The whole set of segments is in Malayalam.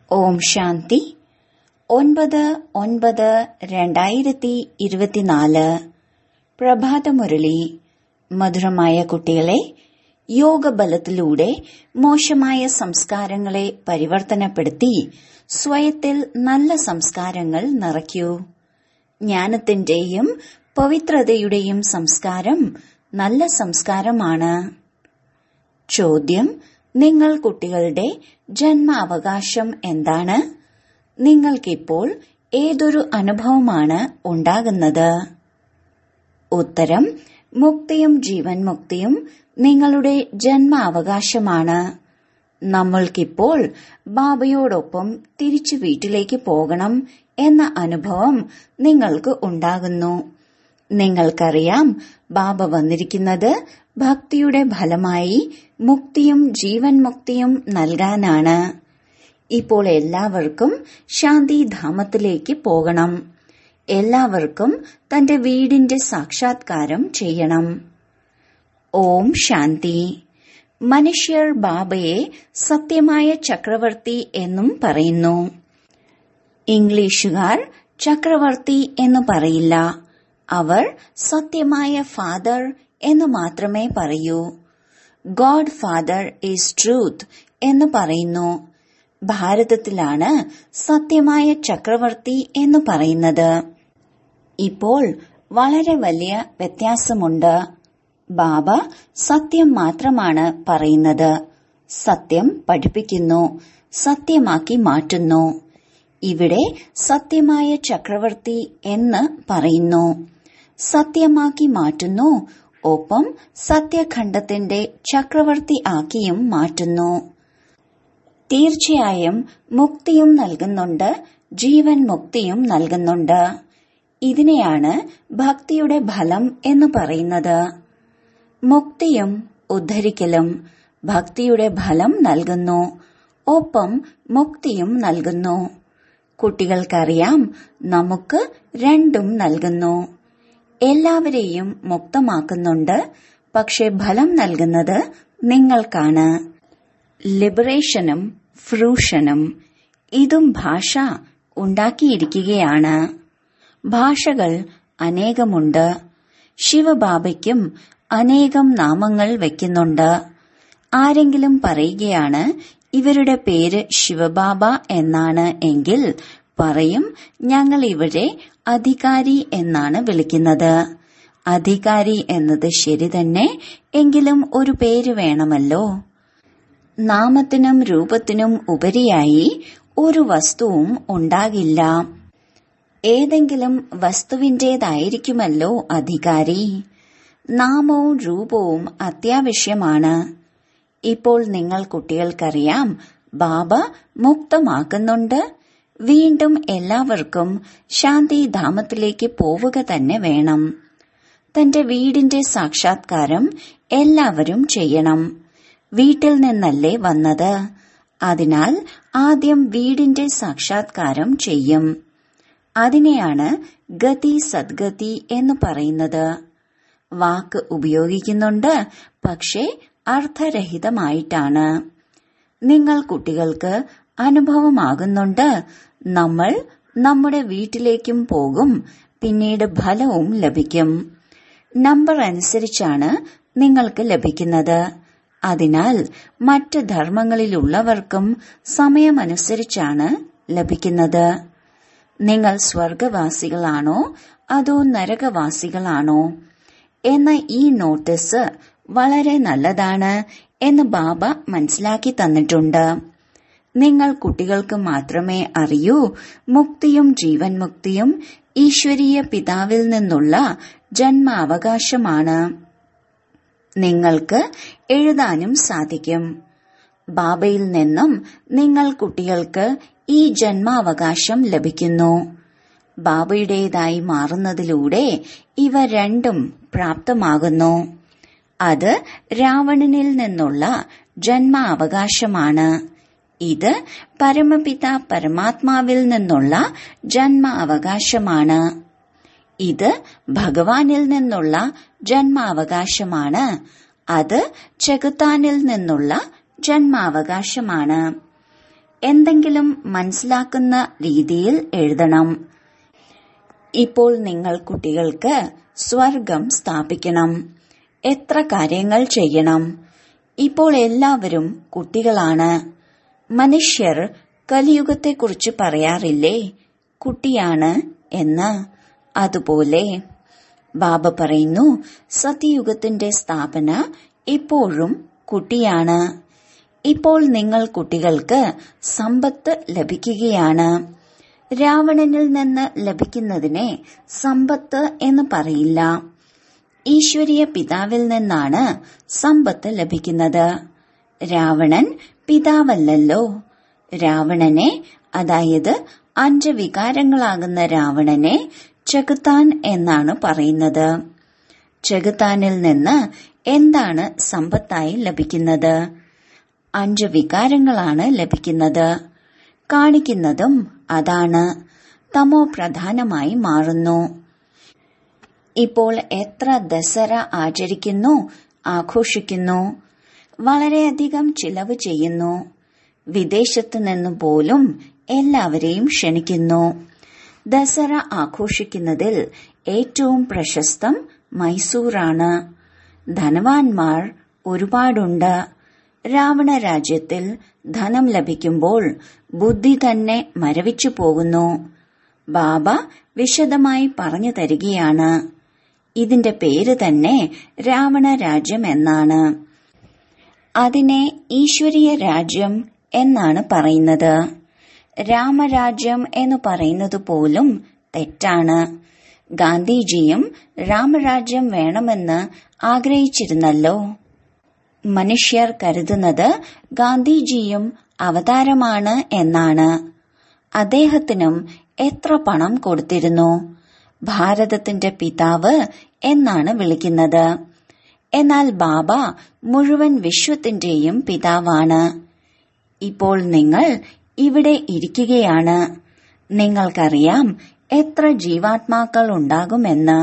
ഓം ശാന്തി ഒൻപത് ഒൻപത് രണ്ടായിരത്തി ഇരുപത്തിനാല് പ്രഭാതമുരളി മധുരമായ കുട്ടികളെ യോഗബലത്തിലൂടെ മോശമായ സംസ്കാരങ്ങളെ പരിവർത്തനപ്പെടുത്തി സ്വയത്തിൽ നല്ല സംസ്കാരങ്ങൾ നിറയ്ക്കൂ ജ്ഞാനത്തിന്റെയും പവിത്രതയുടെയും സംസ്കാരം നല്ല സംസ്കാരമാണ് ചോദ്യം നിങ്ങൾ കുട്ടികളുടെ ജന്മാവകാശം എന്താണ് നിങ്ങൾക്കിപ്പോൾ ഏതൊരു അനുഭവമാണ് ഉണ്ടാകുന്നത് ഉത്തരം മുക്തിയും ജീവൻ മുക്തിയും നിങ്ങളുടെ ജന്മാവകാശമാണ് നമ്മൾക്കിപ്പോൾ ബാബയോടൊപ്പം തിരിച്ചു വീട്ടിലേക്ക് പോകണം എന്ന അനുഭവം നിങ്ങൾക്ക് ഉണ്ടാകുന്നു നിങ്ങൾക്കറിയാം ബാബ വന്നിരിക്കുന്നത് ഭക്തിയുടെ ഫലമായി മുക്തിയും ജീവൻ മുക്തിയും നൽകാനാണ് ഇപ്പോൾ എല്ലാവർക്കും ശാന്തിധാമത്തിലേക്ക് പോകണം എല്ലാവർക്കും തന്റെ വീടിന്റെ സാക്ഷാത്കാരം ചെയ്യണം ഓം ശാന്തി മനുഷ്യർ ബാബയെ സത്യമായ ചക്രവർത്തി എന്നും പറയുന്നു ഇംഗ്ലീഷുകാർ ചക്രവർത്തി എന്ന് പറയില്ല അവർ സത്യമായ ഫാദർ എന്ന് മാത്രമേ പറയൂ ഗോഡ് ഫാദർ ഈസ് ട്രൂത്ത് എന്ന് പറയുന്നു ഭാരതത്തിലാണ് സത്യമായ ചക്രവർത്തി എന്ന് പറയുന്നത് ഇപ്പോൾ വളരെ വലിയ വ്യത്യാസമുണ്ട് ബാബ സത്യം മാത്രമാണ് പറയുന്നത് സത്യം പഠിപ്പിക്കുന്നു സത്യമാക്കി മാറ്റുന്നു ഇവിടെ സത്യമായ ചക്രവർത്തി എന്ന് പറയുന്നു സത്യമാക്കി മാറ്റുന്നു ഒപ്പം സത്യഖണ്ഡത്തിന്റെ ചക്രവർത്തി ആക്കിയും മാറ്റുന്നു തീർച്ചയായും മുക്തിയും നൽകുന്നുണ്ട് ജീവൻ മുക്തിയും നൽകുന്നുണ്ട് ഇതിനെയാണ് ഭക്തിയുടെ ഫലം എന്ന് പറയുന്നത് മുക്തിയും ഉദ്ധരിക്കലും ഭക്തിയുടെ ഫലം നൽകുന്നു ഒപ്പം മുക്തിയും നൽകുന്നു കുട്ടികൾക്കറിയാം നമുക്ക് രണ്ടും നൽകുന്നു എല്ലാവരെയും മുക്തമാക്കുന്നുണ്ട് പക്ഷെ ഫലം നൽകുന്നത് നിങ്ങൾക്കാണ് ലിബറേഷനും ഫ്രൂഷനും ഇതും ഭാഷ ഉണ്ടാക്കിയിരിക്കുകയാണ് ഭാഷകൾ അനേകമുണ്ട് ശിവബാബയ്ക്കും അനേകം നാമങ്ങൾ വയ്ക്കുന്നുണ്ട് ആരെങ്കിലും പറയുകയാണ് ഇവരുടെ പേര് ശിവബാബ എന്നാണ് എങ്കിൽ പറയും ഞങ്ങൾ ഇവരെ അധികാരി എന്നാണ് വിളിക്കുന്നത് അധികാരി എന്നത് ശരി തന്നെ എങ്കിലും ഒരു പേര് വേണമല്ലോ നാമത്തിനും രൂപത്തിനും ഉപരിയായി ഒരു വസ്തുവും ഉണ്ടാകില്ല ഏതെങ്കിലും വസ്തുവിന്റേതായിരിക്കുമല്ലോ അധികാരി നാമവും രൂപവും അത്യാവശ്യമാണ് ഇപ്പോൾ നിങ്ങൾ കുട്ടികൾക്കറിയാം ബാബ മുക്തമാക്കുന്നുണ്ട് വീണ്ടും എല്ലാവർക്കും ശാന്തിധാമത്തിലേക്ക് പോവുക തന്നെ വേണം തന്റെ വീടിന്റെ സാക്ഷാത്കാരം എല്ലാവരും ചെയ്യണം വീട്ടിൽ നിന്നല്ലേ വന്നത് അതിനാൽ ആദ്യം വീടിന്റെ സാക്ഷാത്കാരം ചെയ്യും അതിനെയാണ് ഗതി സദ്ഗതി എന്ന് പറയുന്നത് വാക്ക് ഉപയോഗിക്കുന്നുണ്ട് പക്ഷേ അർത്ഥരഹിതമായിട്ടാണ് നിങ്ങൾ കുട്ടികൾക്ക് അനുഭവമാകുന്നുണ്ട് നമ്മൾ നമ്മുടെ വീട്ടിലേക്കും പോകും പിന്നീട് ഫലവും ലഭിക്കും നമ്പർ അനുസരിച്ചാണ് നിങ്ങൾക്ക് ലഭിക്കുന്നത് അതിനാൽ മറ്റ് ധർമ്മങ്ങളിലുള്ളവർക്കും സമയമനുസരിച്ചാണ് ലഭിക്കുന്നത് നിങ്ങൾ സ്വർഗവാസികളാണോ അതോ നരകവാസികളാണോ എന്ന ഈ നോട്ടീസ് വളരെ നല്ലതാണ് എന്ന് ബാബ മനസ്സിലാക്കി തന്നിട്ടുണ്ട് നിങ്ങൾ കുട്ടികൾക്ക് മാത്രമേ അറിയൂ മുക്തിയും ജീവൻ മുക്തിയും ഈശ്വരീയ പിതാവിൽ നിന്നുള്ള ജന്മാവകാശമാണ് നിങ്ങൾക്ക് എഴുതാനും സാധിക്കും ബാബയിൽ നിന്നും നിങ്ങൾ കുട്ടികൾക്ക് ഈ ജന്മാവകാശം ലഭിക്കുന്നു ബാബയുടേതായി മാറുന്നതിലൂടെ ഇവ രണ്ടും പ്രാപ്തമാകുന്നു അത് രാവണനിൽ നിന്നുള്ള ജന്മാവകാശമാണ് ഇത് പരമപിത പരമാത്മാവിൽ നിന്നുള്ള ജന്മാവകാശമാണ് ഇത് ഭഗവാനിൽ നിന്നുള്ള ജന്മാവകാശമാണ് അത് ചെകുത്താനിൽ നിന്നുള്ള ജന്മാവകാശമാണ് എന്തെങ്കിലും മനസ്സിലാക്കുന്ന രീതിയിൽ എഴുതണം ഇപ്പോൾ നിങ്ങൾ കുട്ടികൾക്ക് സ്വർഗം സ്ഥാപിക്കണം എത്ര കാര്യങ്ങൾ ചെയ്യണം ഇപ്പോൾ എല്ലാവരും കുട്ടികളാണ് മനുഷ്യർ കലിയുഗത്തെക്കുറിച്ച് പറയാറില്ലേ കുട്ടിയാണ് എന്ന് അതുപോലെ ബാബ പറയുന്നു സത്യയുഗത്തിന്റെ സ്ഥാപന ഇപ്പോഴും കുട്ടിയാണ് ഇപ്പോൾ നിങ്ങൾ കുട്ടികൾക്ക് സമ്പത്ത് ലഭിക്കുകയാണ് രാവണനിൽ നിന്ന് ലഭിക്കുന്നതിനെ സമ്പത്ത് എന്ന് പറയില്ല ഈശ്വരീയ പിതാവിൽ നിന്നാണ് സമ്പത്ത് ലഭിക്കുന്നത് രാവണൻ പിതാവല്ലല്ലോ രാവണനെ അതായത് അഞ്ച് വികാരങ്ങളാകുന്ന രാവണനെ ചെകുത്താൻ എന്നാണ് പറയുന്നത് ചെകുത്താനിൽ നിന്ന് എന്താണ് സമ്പത്തായി ലഭിക്കുന്നത് അഞ്ച് വികാരങ്ങളാണ് ലഭിക്കുന്നത് കാണിക്കുന്നതും അതാണ് തമോ പ്രധാനമായി മാറുന്നു ഇപ്പോൾ എത്ര ദസറ ആചരിക്കുന്നു ആഘോഷിക്കുന്നു വളരെയധികം ചിലവ് ചെയ്യുന്നു വിദേശത്തു നിന്ന് പോലും എല്ലാവരെയും ക്ഷണിക്കുന്നു ദസറ ആഘോഷിക്കുന്നതിൽ ഏറ്റവും പ്രശസ്തം മൈസൂറാണ് ധനവാന്മാർ ഒരുപാടുണ്ട് രാവണ രാജ്യത്തിൽ ധനം ലഭിക്കുമ്പോൾ ബുദ്ധി തന്നെ മരവിച്ചു പോകുന്നു ബാബ വിശദമായി പറഞ്ഞു തരികയാണ് ഇതിന്റെ പേര് തന്നെ രാവണ രാജ്യം എന്നാണ് അതിനെ ഈശ്വരീയ രാജ്യം എന്നാണ് പറയുന്നത് രാമരാജ്യം എന്ന് പറയുന്നത് പോലും തെറ്റാണ് ഗാന്ധിജിയും രാമരാജ്യം വേണമെന്ന് ആഗ്രഹിച്ചിരുന്നല്ലോ മനുഷ്യർ കരുതുന്നത് ഗാന്ധിജിയും അവതാരമാണ് എന്നാണ് അദ്ദേഹത്തിനും എത്ര പണം കൊടുത്തിരുന്നു ഭാരതത്തിന്റെ പിതാവ് എന്നാണ് വിളിക്കുന്നത് എന്നാൽ ബാബ മുഴുവൻ വിശ്വത്തിന്റെയും പിതാവാണ് ഇപ്പോൾ നിങ്ങൾ ഇവിടെ ഇരിക്കുകയാണ് നിങ്ങൾക്കറിയാം എത്ര ജീവാത്മാക്കൾ ഉണ്ടാകുമെന്ന്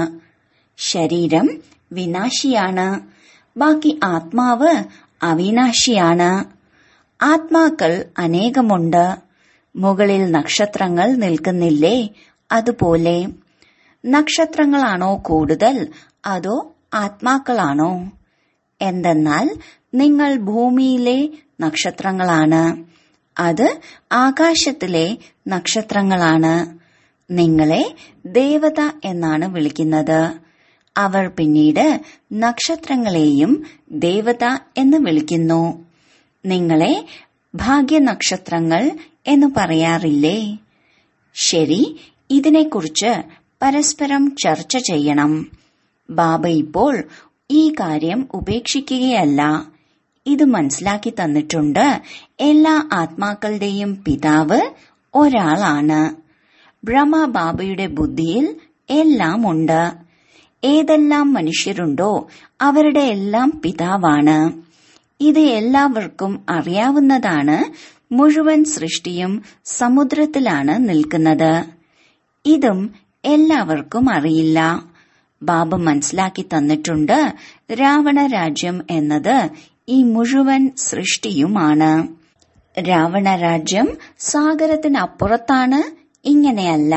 ശരീരം വിനാശിയാണ് ബാക്കി ആത്മാവ് അവിനാശിയാണ് ആത്മാക്കൾ അനേകമുണ്ട് മുകളിൽ നക്ഷത്രങ്ങൾ നിൽക്കുന്നില്ലേ അതുപോലെ നക്ഷത്രങ്ങളാണോ കൂടുതൽ അതോ ആത്മാക്കളാണോ എന്തെന്നാൽ നിങ്ങൾ ഭൂമിയിലെ നക്ഷത്രങ്ങളാണ് അത് ആകാശത്തിലെ നക്ഷത്രങ്ങളാണ് നിങ്ങളെ ദേവത എന്നാണ് വിളിക്കുന്നത് അവർ പിന്നീട് നക്ഷത്രങ്ങളെയും ദേവത എന്ന് വിളിക്കുന്നു നിങ്ങളെ ഭാഗ്യനക്ഷത്രങ്ങൾ എന്ന് പറയാറില്ലേ ശരി ഇതിനെക്കുറിച്ച് പരസ്പരം ചർച്ച ചെയ്യണം ബാബ ഇപ്പോൾ ഈ കാര്യം ഉപേക്ഷിക്കുകയല്ല ഇത് മനസ്സിലാക്കി തന്നിട്ടുണ്ട് എല്ലാ ആത്മാക്കളുടെയും പിതാവ് ഒരാളാണ് ബ്രഹ്മബാബയുടെ ബുദ്ധിയിൽ എല്ലാം ഉണ്ട് ഏതെല്ലാം മനുഷ്യരുണ്ടോ അവരുടെ എല്ലാം പിതാവാണ് ഇത് എല്ലാവർക്കും അറിയാവുന്നതാണ് മുഴുവൻ സൃഷ്ടിയും സമുദ്രത്തിലാണ് നിൽക്കുന്നത് ഇതും എല്ലാവർക്കും അറിയില്ല ബാബ മനസ്സിലാക്കി തന്നിട്ടുണ്ട് രാവണ രാജ്യം എന്നത് ഈ മുഴുവൻ സൃഷ്ടിയുമാണ് രാവണ രാജ്യം സാഗരത്തിനപ്പുറത്താണ് ഇങ്ങനെയല്ല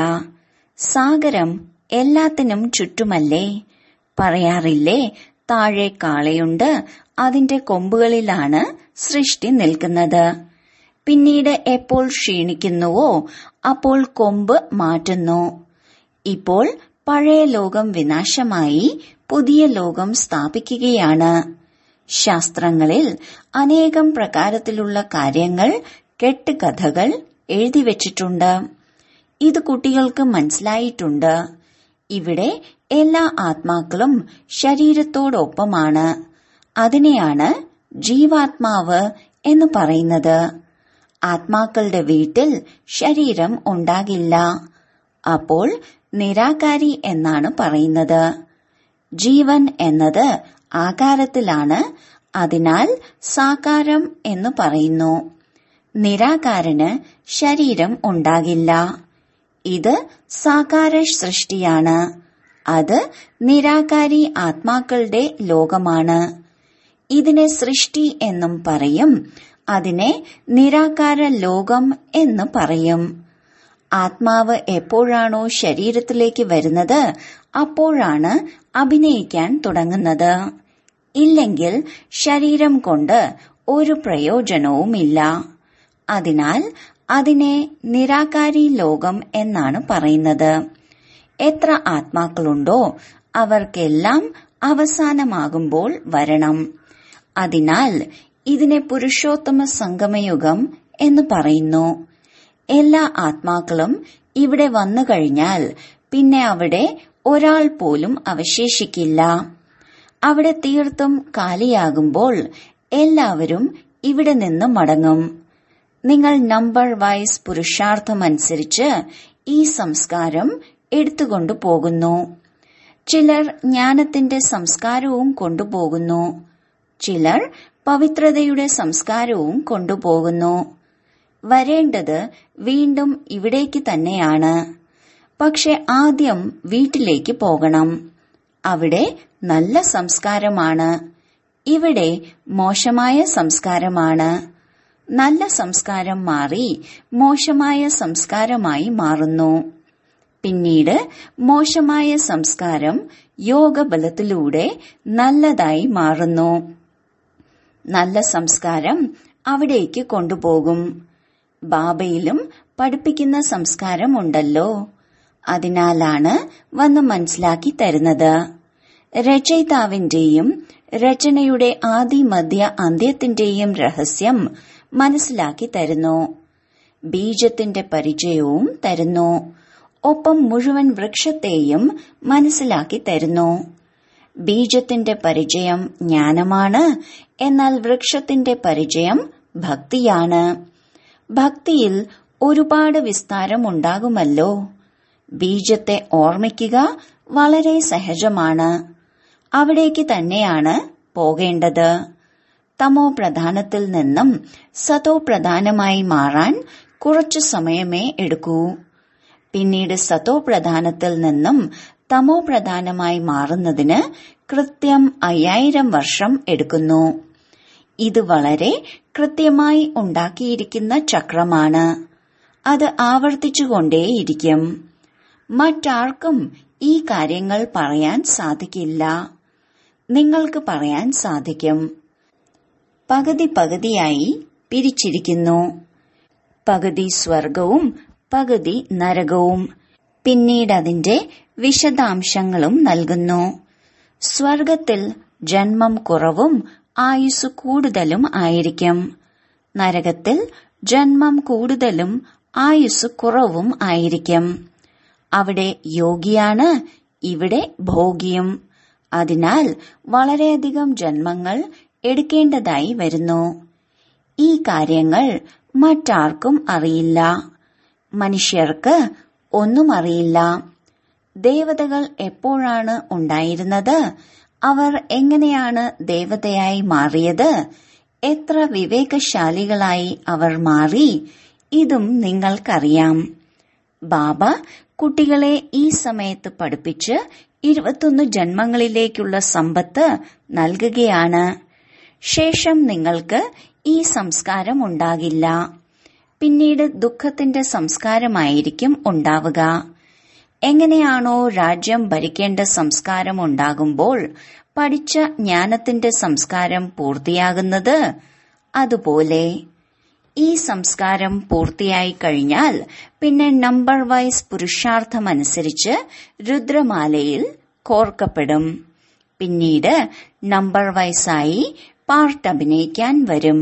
സാഗരം എല്ലാത്തിനും ചുറ്റുമല്ലേ പറയാറില്ലേ താഴെ കാളയുണ്ട് അതിന്റെ കൊമ്പുകളിലാണ് സൃഷ്ടി നിൽക്കുന്നത് പിന്നീട് എപ്പോൾ ക്ഷീണിക്കുന്നുവോ അപ്പോൾ കൊമ്പ് മാറ്റുന്നു ഇപ്പോൾ പഴയ ലോകം വിനാശമായി പുതിയ ലോകം സ്ഥാപിക്കുകയാണ് ശാസ്ത്രങ്ങളിൽ അനേകം പ്രകാരത്തിലുള്ള കാര്യങ്ങൾ കെട്ടുകഥകൾ എഴുതിവച്ചിട്ടുണ്ട് ഇത് കുട്ടികൾക്ക് മനസ്സിലായിട്ടുണ്ട് ഇവിടെ എല്ലാ ആത്മാക്കളും ശരീരത്തോടൊപ്പമാണ് അതിനെയാണ് ജീവാത്മാവ് എന്ന് പറയുന്നത് ആത്മാക്കളുടെ വീട്ടിൽ ശരീരം ഉണ്ടാകില്ല അപ്പോൾ നിരാകാരി എന്നാണ് പറയുന്നത് ജീവൻ എന്നത് ആകാരത്തിലാണ് അതിനാൽ സാകാരം എന്ന് പറയുന്നു നിരാകാരന് ശരീരം ഉണ്ടാകില്ല ഇത് സാകാര സൃഷ്ടിയാണ് അത് നിരാകാരി ആത്മാക്കളുടെ ലോകമാണ് ഇതിനെ സൃഷ്ടി എന്നും പറയും അതിനെ നിരാകാര ലോകം എന്ന് പറയും ആത്മാവ് എപ്പോഴാണോ ശരീരത്തിലേക്ക് വരുന്നത് അപ്പോഴാണ് അഭിനയിക്കാൻ തുടങ്ങുന്നത് ഇല്ലെങ്കിൽ ശരീരം കൊണ്ട് ഒരു പ്രയോജനവുമില്ല അതിനാൽ അതിനെ നിരാകാരി ലോകം എന്നാണ് പറയുന്നത് എത്ര ആത്മാക്കളുണ്ടോ അവർക്കെല്ലാം അവസാനമാകുമ്പോൾ വരണം അതിനാൽ ഇതിനെ പുരുഷോത്തമ സംഗമയുഗം എന്ന് പറയുന്നു എല്ലാ ആത്മാക്കളും ഇവിടെ വന്നു കഴിഞ്ഞാൽ പിന്നെ അവിടെ ഒരാൾ പോലും അവശേഷിക്കില്ല അവിടെ തീർത്തും കാലിയാകുമ്പോൾ എല്ലാവരും ഇവിടെ നിന്ന് മടങ്ങും നിങ്ങൾ നമ്പർ വൈസ് പുരുഷാർത്ഥമനുസരിച്ച് ഈ സംസ്കാരം എടുത്തുകൊണ്ടു പോകുന്നു ചിലർ ജ്ഞാനത്തിന്റെ സംസ്കാരവും കൊണ്ടുപോകുന്നു ചിലർ പവിത്രതയുടെ സംസ്കാരവും കൊണ്ടുപോകുന്നു വരേണ്ടത് വീണ്ടും ഇവിടേക്ക് തന്നെയാണ് പക്ഷെ ആദ്യം വീട്ടിലേക്ക് പോകണം അവിടെ നല്ല സംസ്കാരമാണ് ഇവിടെ മോശമായ സംസ്കാരമാണ് നല്ല സംസ്കാരം മാറി മോശമായ സംസ്കാരമായി മാറുന്നു പിന്നീട് മോശമായ സംസ്കാരം യോഗബലത്തിലൂടെ നല്ലതായി മാറുന്നു നല്ല സംസ്കാരം അവിടേക്ക് കൊണ്ടുപോകും ബാബയിലും പഠിപ്പിക്കുന്ന സംസ്കാരമുണ്ടല്ലോ അതിനാലാണ് വന്ന് മനസ്സിലാക്കി തരുന്നത് രചയിതാവിന്റെയും രചനയുടെ ആദി മധ്യ അന്ത്യത്തിന്റെയും രഹസ്യം മനസ്സിലാക്കി തരുന്നു ബീജത്തിന്റെ പരിചയവും തരുന്നു ഒപ്പം മുഴുവൻ വൃക്ഷത്തെയും മനസ്സിലാക്കി തരുന്നു ബീജത്തിന്റെ പരിചയം ജ്ഞാനമാണ് എന്നാൽ വൃക്ഷത്തിന്റെ പരിചയം ഭക്തിയാണ് ഭക്തിയിൽ ഒരുപാട് വിസ്താരം ഉണ്ടാകുമല്ലോ ബീജത്തെ ഓർമ്മിക്കുക വളരെ സഹജമാണ് അവിടേക്ക് തന്നെയാണ് പോകേണ്ടത് തമോ പ്രധാനത്തിൽ നിന്നും സതോ പ്രധാനമായി മാറാൻ കുറച്ചു സമയമേ എടുക്കൂ പിന്നീട് സതോ പ്രധാനത്തിൽ നിന്നും തമോ പ്രധാനമായി മാറുന്നതിന് കൃത്യം അയ്യായിരം വർഷം എടുക്കുന്നു ഇത് വളരെ കൃത്യമായി ഉണ്ടാക്കിയിരിക്കുന്ന ചക്രമാണ് അത് ആവർത്തിച്ചുകൊണ്ടേയിരിക്കും മറ്റാർക്കും ഈ കാര്യങ്ങൾ പറയാൻ സാധിക്കില്ല നിങ്ങൾക്ക് പറയാൻ സാധിക്കും പകുതി പകുതിയായി പിരിച്ചിരിക്കുന്നു പകുതി സ്വർഗവും പകുതി നരകവും പിന്നീട് അതിന്റെ വിശദാംശങ്ങളും നൽകുന്നു സ്വർഗത്തിൽ ജന്മം കുറവും ആയുസ് കൂടുതലും ആയിരിക്കും നരകത്തിൽ ജന്മം കൂടുതലും ആയുസ് കുറവും ആയിരിക്കും അവിടെ യോഗിയാണ് ഇവിടെ ഭോഗിയും അതിനാൽ വളരെയധികം ജന്മങ്ങൾ എടുക്കേണ്ടതായി വരുന്നു ഈ കാര്യങ്ങൾ മറ്റാർക്കും അറിയില്ല മനുഷ്യർക്ക് ഒന്നും അറിയില്ല ദേവതകൾ എപ്പോഴാണ് ഉണ്ടായിരുന്നത് അവർ എങ്ങനെയാണ് ദേവതയായി മാറിയത് എത്ര വിവേകശാലികളായി അവർ മാറി ഇതും നിങ്ങൾക്കറിയാം ബാബ കുട്ടികളെ ഈ സമയത്ത് പഠിപ്പിച്ച് ഇരുപത്തൊന്ന് ജന്മങ്ങളിലേക്കുള്ള സമ്പത്ത് നൽകുകയാണ് ശേഷം നിങ്ങൾക്ക് ഈ സംസ്കാരം ഉണ്ടാകില്ല പിന്നീട് ദുഃഖത്തിന്റെ സംസ്കാരമായിരിക്കും ഉണ്ടാവുക എങ്ങനെയാണോ രാജ്യം ഭരിക്കേണ്ട സംസ്കാരം ഉണ്ടാകുമ്പോൾ പഠിച്ച ജ്ഞാനത്തിന്റെ സംസ്കാരം പൂർത്തിയാകുന്നത് അതുപോലെ ഈ സംസ്കാരം പൂർത്തിയായി കഴിഞ്ഞാൽ പിന്നെ നമ്പർ വൈസ് പുരുഷാർത്ഥമനുസരിച്ച് രുദ്രമാലയിൽ കോർക്കപ്പെടും പിന്നീട് നമ്പർ വൈസായി പാർട്ട് അഭിനയിക്കാൻ വരും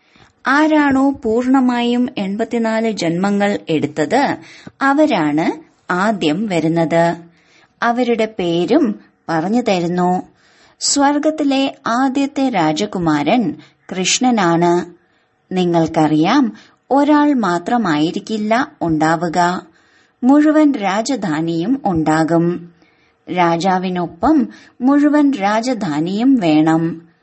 ആരാണോ പൂർണമായും എൺപത്തിനാല് ജന്മങ്ങൾ എടുത്തത് അവരാണ് ആദ്യം വരുന്നത് അവരുടെ പേരും പറഞ്ഞു തരുന്നു സ്വർഗത്തിലെ ആദ്യത്തെ രാജകുമാരൻ കൃഷ്ണനാണ് നിങ്ങൾക്കറിയാം ഒരാൾ മാത്രമായിരിക്കില്ല ഉണ്ടാവുക മുഴുവൻ രാജധാനിയും ഉണ്ടാകും രാജാവിനൊപ്പം മുഴുവൻ രാജധാനിയും വേണം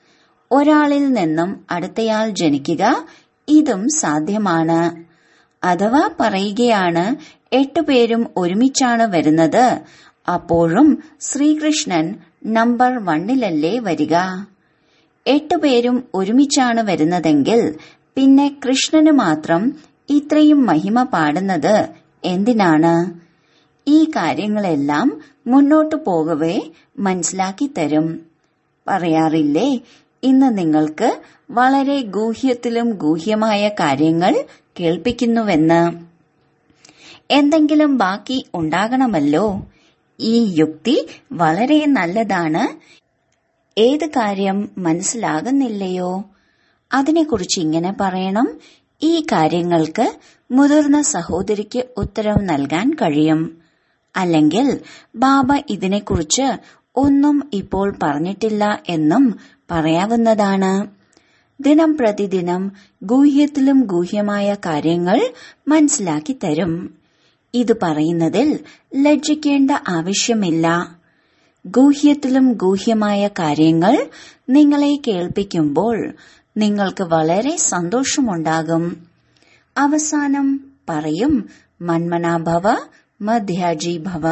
ഒരാളിൽ നിന്നും അടുത്തയാൾ ജനിക്കുക ഇതും സാധ്യമാണ് അഥവാ പറയുകയാണ് എട്ടുപേരും ഒരുമിച്ചാണ് വരുന്നത് അപ്പോഴും ശ്രീകൃഷ്ണൻ നമ്പർ വണ്ണിലല്ലേ വരിക എട്ടുപേരും ഒരുമിച്ചാണ് വരുന്നതെങ്കിൽ പിന്നെ കൃഷ്ണന് മാത്രം ഇത്രയും മഹിമ പാടുന്നത് എന്തിനാണ് ഈ കാര്യങ്ങളെല്ലാം മുന്നോട്ടു പോകവേ മനസ്സിലാക്കി തരും പറയാറില്ലേ ഇന്ന് നിങ്ങൾക്ക് വളരെ ഗൂഹ്യത്തിലും ഗൂഹ്യമായ കാര്യങ്ങൾ കേൾപ്പിക്കുന്നുവെന്ന് എന്തെങ്കിലും ബാക്കി ഉണ്ടാകണമല്ലോ ഈ യുക്തി വളരെ നല്ലതാണ് ഏത് കാര്യം മനസ്സിലാകുന്നില്ലയോ അതിനെക്കുറിച്ച് ഇങ്ങനെ പറയണം ഈ കാര്യങ്ങൾക്ക് മുതിർന്ന സഹോദരിക്ക് ഉത്തരം നൽകാൻ കഴിയും അല്ലെങ്കിൽ ബാബ ഇതിനെക്കുറിച്ച് ഒന്നും ഇപ്പോൾ പറഞ്ഞിട്ടില്ല എന്നും പറയാവുന്നതാണ് ദിനം പ്രതിദിനം ഗൂഹ്യത്തിലും ഗൂഹ്യമായ കാര്യങ്ങൾ മനസ്സിലാക്കി തരും ഇത് പറയുന്നതിൽ ലജ്ജിക്കേണ്ട ആവശ്യമില്ല ഗൂഹ്യത്തിലും ഗൂഹ്യമായ കാര്യങ്ങൾ നിങ്ങളെ കേൾപ്പിക്കുമ്പോൾ നിങ്ങൾക്ക് വളരെ സന്തോഷമുണ്ടാകും അവസാനം പറയും മന്മനാഭവ മധ്യാജി ഭവ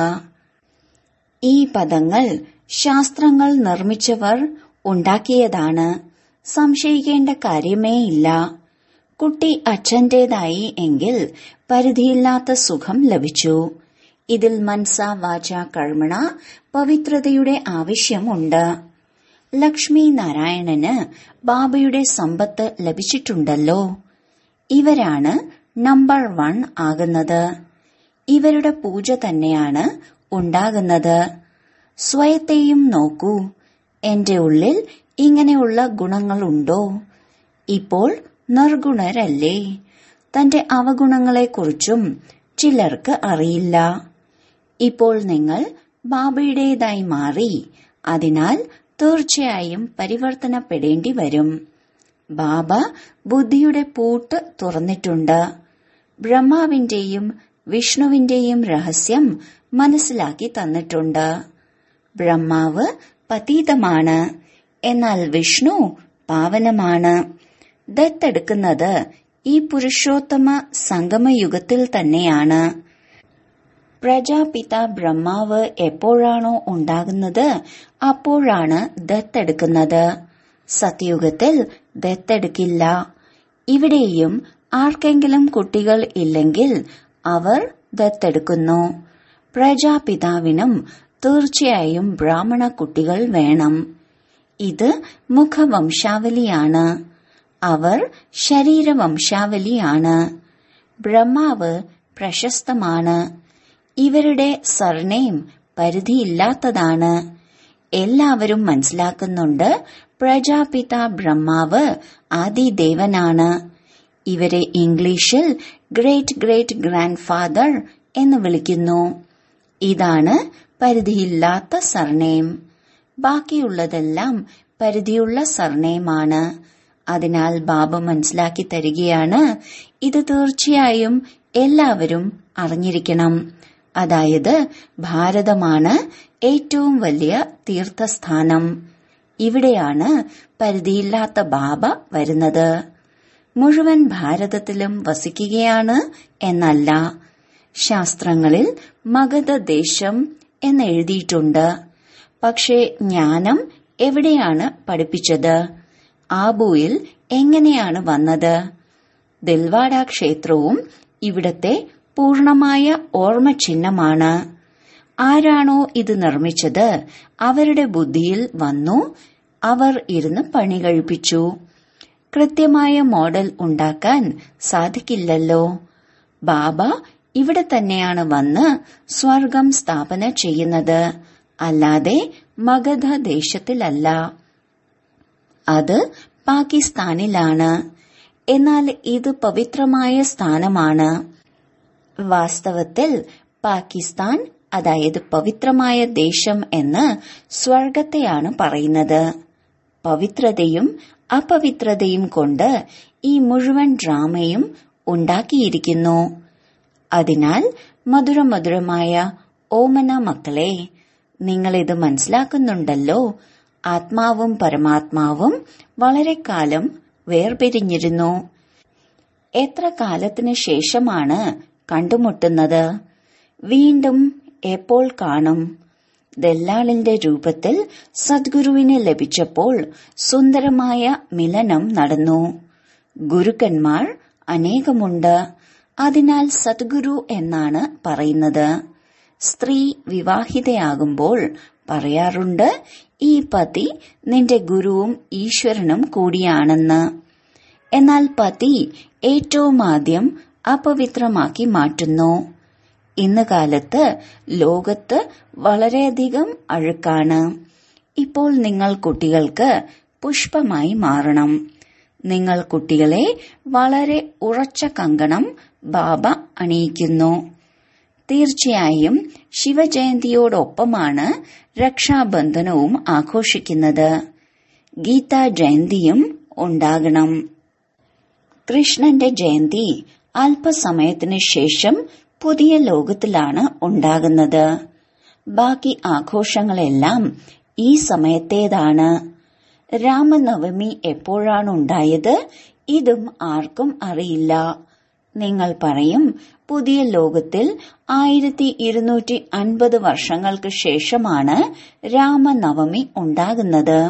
ഈ പദങ്ങൾ ശാസ്ത്രങ്ങൾ നിർമ്മിച്ചവർ ഉണ്ടാക്കിയതാണ് സംശയിക്കേണ്ട കാര്യമേ ഇല്ല കുട്ടി അച്ഛന്റേതായി എങ്കിൽ പരിധിയില്ലാത്ത സുഖം ലഭിച്ചു ഇതിൽ മനസ വാച കർമ്മണ പവിത്രതയുടെ ആവശ്യമുണ്ട് ലക്ഷ്മി നാരായണന് ബാബയുടെ സമ്പത്ത് ലഭിച്ചിട്ടുണ്ടല്ലോ ഇവരാണ് നമ്പർ വൺ ആകുന്നത് ഇവരുടെ പൂജ തന്നെയാണ് ഉണ്ടാകുന്നത് സ്വയത്തെയും നോക്കൂ എന്റെ ഉള്ളിൽ ഇങ്ങനെയുള്ള ഗുണങ്ങളുണ്ടോ ഇപ്പോൾ നിർഗുണരല്ലേ തന്റെ അവഗുണങ്ങളെക്കുറിച്ചും ചിലർക്ക് അറിയില്ല ഇപ്പോൾ നിങ്ങൾ ബാബയുടേതായി മാറി അതിനാൽ തീർച്ചയായും പരിവർത്തനപ്പെടേണ്ടി വരും ബാബ ബുദ്ധിയുടെ പൂട്ട് തുറന്നിട്ടുണ്ട് ബ്രഹ്മാവിന്റെയും വിഷ്ണുവിന്റെയും രഹസ്യം മനസ്സിലാക്കി തന്നിട്ടുണ്ട് ബ്രഹ്മാവ് പതീതമാണ് എന്നാൽ വിഷ്ണു പാവനമാണ് ദത്തെടുക്കുന്നത് ഈ പുരുഷോത്തമ സംഗമയുഗത്തിൽ തന്നെയാണ് പ്രജാപിത ബ്രഹ്മാവ് എപ്പോഴാണോ ഉണ്ടാകുന്നത് അപ്പോഴാണ് ദത്തെടുക്കുന്നത് സത്യുഗത്തിൽ ദത്തെടുക്കില്ല ഇവിടെയും ആർക്കെങ്കിലും കുട്ടികൾ ഇല്ലെങ്കിൽ അവർ ദത്തെടുക്കുന്നു പ്രജാപിതാവിനും തീർച്ചയായും ബ്രാഹ്മണ കുട്ടികൾ വേണം ഇത് മുഖവംശാവലിയാണ് അവർ ശരീരവംശാവലിയാണ് ബ്രഹ്മാവ് പ്രശസ്തമാണ് ഇവരുടെ സർനെയിം പരിധിയില്ലാത്തതാണ് എല്ലാവരും മനസ്സിലാക്കുന്നുണ്ട് പ്രജാപിത ബ്രഹ്മാവ് ആദിദേവനാണ് ഇവരെ ഇംഗ്ലീഷിൽ ഗ്രേറ്റ് ഗ്രേറ്റ് ഗ്രാൻഡ് ഫാദർ എന്ന് വിളിക്കുന്നു ഇതാണ് പരിധിയില്ലാത്ത സർനെയിം ബാക്കിയുള്ളതെല്ലാം പരിധിയുള്ള സർനെയിമാണ് അതിനാൽ ബാബ മനസ്സിലാക്കി തരികയാണ് ഇത് തീർച്ചയായും എല്ലാവരും അറിഞ്ഞിരിക്കണം അതായത് ഭാരതമാണ് ഏറ്റവും വലിയ തീർത്ഥസ്ഥാനം ഇവിടെയാണ് പരിധിയില്ലാത്ത ബാബ വരുന്നത് മുഴുവൻ ഭാരതത്തിലും വസിക്കുകയാണ് എന്നല്ല ശാസ്ത്രങ്ങളിൽ മഗധ ദേശം എന്നെഴുതിയിട്ടുണ്ട് പക്ഷേ ജ്ഞാനം എവിടെയാണ് പഠിപ്പിച്ചത് ആബുയിൽ എങ്ങനെയാണ് വന്നത് ദിൽവാഡ ക്ഷേത്രവും ഇവിടത്തെ പൂർണമായ ഓർമ്മ ചിഹ്നമാണ് ആരാണോ ഇത് നിർമ്മിച്ചത് അവരുടെ ബുദ്ധിയിൽ വന്നു അവർ ഇരുന്ന് പണി കഴിപ്പിച്ചു കൃത്യമായ മോഡൽ ഉണ്ടാക്കാൻ സാധിക്കില്ലല്ലോ ബാബ ഇവിടെ തന്നെയാണ് വന്ന് സ്വർഗം സ്ഥാപന ചെയ്യുന്നത് അല്ലാതെ മഗധ ദേശത്തിലല്ല അത് പാകിസ്ഥാനിലാണ് എന്നാൽ ഇത് പവിത്രമായ സ്ഥാനമാണ് വാസ്തവത്തിൽ പാകിസ്ഥാൻ അതായത് പവിത്രമായ ദേശം എന്ന് സ്വർഗത്തെയാണ് പറയുന്നത് പവിത്രതയും അപവിത്രതയും കൊണ്ട് ഈ മുഴുവൻ ഡ്രാമയും ഉണ്ടാക്കിയിരിക്കുന്നു അതിനാൽ മധുരമധുരമായ ഓമന മക്കളെ നിങ്ങളിത് മനസ്സിലാക്കുന്നുണ്ടല്ലോ ആത്മാവും പരമാത്മാവും വളരെ കാലം വേർപിരിഞ്ഞിരുന്നു എത്ര കാലത്തിന് ശേഷമാണ് കണ്ടുമുട്ടുന്നത് വീണ്ടും എപ്പോൾ കാണും ദല്ലാളിന്റെ രൂപത്തിൽ സദ്ഗുരുവിനെ ലഭിച്ചപ്പോൾ സുന്ദരമായ മിലനം നടന്നു ഗുരുക്കന്മാർ അനേകമുണ്ട് അതിനാൽ സദ്ഗുരു എന്നാണ് പറയുന്നത് സ്ത്രീ വിവാഹിതയാകുമ്പോൾ പറയാറുണ്ട് ഈ പതി നിന്റെ ഗുരുവും ഈശ്വരനും കൂടിയാണെന്ന് എന്നാൽ പതി ഏറ്റവും ആദ്യം അപവിത്രമാക്കി മാറ്റുന്നു ഇന്ന് കാലത്ത് ലോകത്ത് വളരെയധികം അഴുക്കാണ് ഇപ്പോൾ നിങ്ങൾ കുട്ടികൾക്ക് പുഷ്പമായി മാറണം നിങ്ങൾ കുട്ടികളെ വളരെ ഉറച്ച കങ്കണം ബാബ അണിയിക്കുന്നു തീർച്ചയായും ശിവജയന്തിയോടൊപ്പമാണ് രക്ഷാബന്ധനവും ആഘോഷിക്കുന്നത് ഗീതാ ജയന്തിയും ഉണ്ടാകണം കൃഷ്ണന്റെ ജയന്തി അല്പസമയത്തിനു ശേഷം പുതിയ ലോകത്തിലാണ് ഉണ്ടാകുന്നത് ബാക്കി ആഘോഷങ്ങളെല്ലാം ഈ സമയത്തേതാണ് രാമനവമി എപ്പോഴാണ് ഉണ്ടായത് ഇതും ആർക്കും അറിയില്ല നിങ്ങൾ പറയും പുതിയ ലോകത്തിൽ ആയിരത്തി ഇരുന്നൂറ്റി അൻപത് വർഷങ്ങൾക്ക് ശേഷമാണ് രാമനവമി ഉണ്ടാകുന്നത്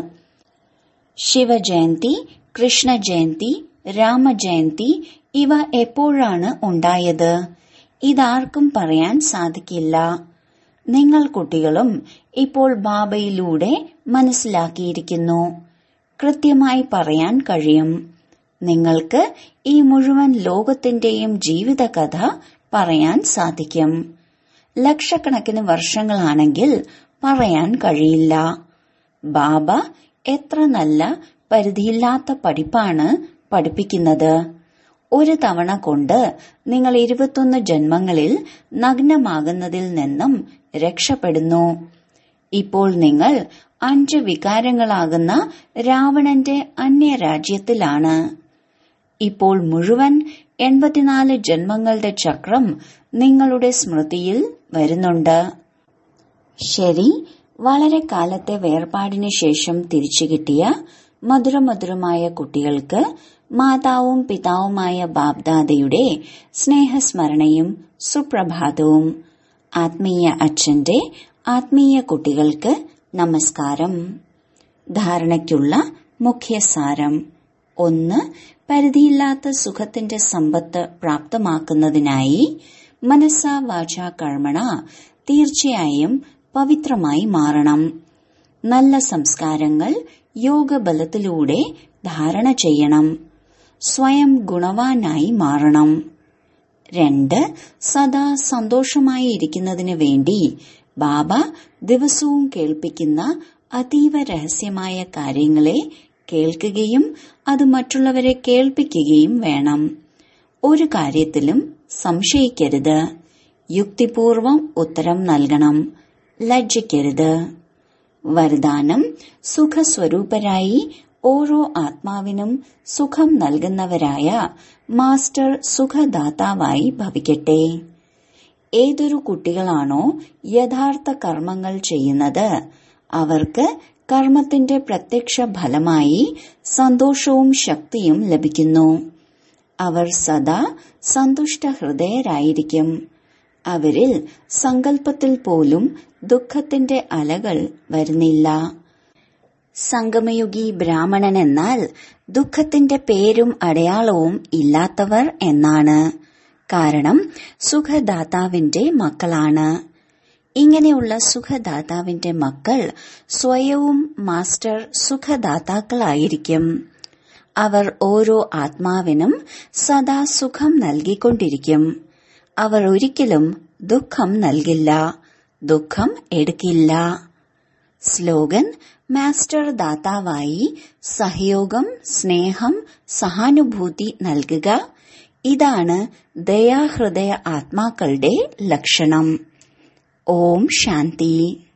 ശിവജയന്തി കൃഷ്ണജയന്തി രാമജയന്തി ഇവ എപ്പോഴാണ് ഉണ്ടായത് ഇതാർക്കും പറയാൻ സാധിക്കില്ല നിങ്ങൾ കുട്ടികളും ഇപ്പോൾ ബാബയിലൂടെ മനസ്സിലാക്കിയിരിക്കുന്നു കൃത്യമായി പറയാൻ കഴിയും നിങ്ങൾക്ക് ഈ മുഴുവൻ ലോകത്തിന്റെയും ജീവിതകഥ പറയാൻ സാധിക്കും ലക്ഷക്കണക്കിന് വർഷങ്ങളാണെങ്കിൽ പറയാൻ കഴിയില്ല ബാബ എത്ര നല്ല പരിധിയില്ലാത്ത പഠിപ്പാണ് പഠിപ്പിക്കുന്നത് ഒരു തവണ കൊണ്ട് നിങ്ങൾ ഇരുപത്തൊന്ന് ജന്മങ്ങളിൽ നഗ്നമാകുന്നതിൽ നിന്നും രക്ഷപ്പെടുന്നു ഇപ്പോൾ നിങ്ങൾ അഞ്ച് വികാരങ്ങളാകുന്ന രാവണന്റെ അന്യരാജ്യത്തിലാണ് ഇപ്പോൾ മുഴുവൻ എൺപത്തിനാല് ജന്മങ്ങളുടെ ചക്രം നിങ്ങളുടെ സ്മൃതിയിൽ വരുന്നുണ്ട് ശരി വളരെ കാലത്തെ വേർപാടിന് ശേഷം തിരിച്ചു കിട്ടിയ മധുരമധുരമായ കുട്ടികൾക്ക് മാതാവും പിതാവുമായ ബാബ്ദാദയുടെ സ്നേഹസ്മരണയും സുപ്രഭാതവും ആത്മീയ അച്ഛന്റെ ആത്മീയ കുട്ടികൾക്ക് നമസ്കാരം ധാരണയ്ക്കുള്ള മുഖ്യസാരം ഒന്ന് പരിധിയില്ലാത്ത സുഖത്തിന്റെ സമ്പത്ത് പ്രാപ്തമാക്കുന്നതിനായി മനസ്സ വാച കർമ്മണ തീർച്ചയായും പവിത്രമായി മാറണം നല്ല സംസ്കാരങ്ങൾ യോഗബലത്തിലൂടെ ധാരണ ചെയ്യണം സ്വയം ഗുണവാനായി മാറണം രണ്ട് സദാ സന്തോഷമായി ഇരിക്കുന്നതിന് വേണ്ടി ബാബ ദിവസവും കേൾപ്പിക്കുന്ന അതീവ രഹസ്യമായ കാര്യങ്ങളെ കേൾക്കുകയും അത് മറ്റുള്ളവരെ കേൾപ്പിക്കുകയും വേണം ഒരു കാര്യത്തിലും സംശയിക്കരുത് യുക്തിപൂർവം ഉത്തരം നൽകണം ലജ്ജിക്കരുത് വരദാനം സുഖസ്വരൂപരായി ഓരോ ആത്മാവിനും സുഖം നൽകുന്നവരായ മാസ്റ്റർ സുഖദാതാവായി ഭവിക്കട്ടെ ഏതൊരു കുട്ടികളാണോ യഥാർത്ഥ കർമ്മങ്ങൾ ചെയ്യുന്നത് അവർക്ക് കർമ്മത്തിന്റെ പ്രത്യക്ഷ ഫലമായി സന്തോഷവും ശക്തിയും ലഭിക്കുന്നു അവർ സദാ സന്തുഷ്ട ഹൃദയരായിരിക്കും അവരിൽ സങ്കല്പത്തിൽ പോലും ദുഃഖത്തിന്റെ അലകൾ വരുന്നില്ല സംഗമയുഗി ബ്രാഹ്മണൻ എന്നാൽ ദുഃഖത്തിന്റെ പേരും അടയാളവും ഇല്ലാത്തവർ എന്നാണ് കാരണം സുഖദാതാവിന്റെ മക്കളാണ് ഇങ്ങനെയുള്ള സുഖദാതാവിന്റെ മക്കൾ സ്വയവും മാസ്റ്റർ സുഖദാതാക്കളായിരിക്കും അവർ ഓരോ ആത്മാവിനും സദാ സുഖം നൽകിക്കൊണ്ടിരിക്കും അവർ ഒരിക്കലും ദുഃഖം നൽകില്ല ദുഃഖം എടുക്കില്ല സ്ലോഗൻ മാസ്റ്റർ ദാതാവായി സഹയോഗം സ്നേഹം സഹാനുഭൂതി നൽകുക ഇതാണ് ദയാഹൃദയ ആത്മാക്കളുടെ ലക്ഷണം ഓം ശാന്തി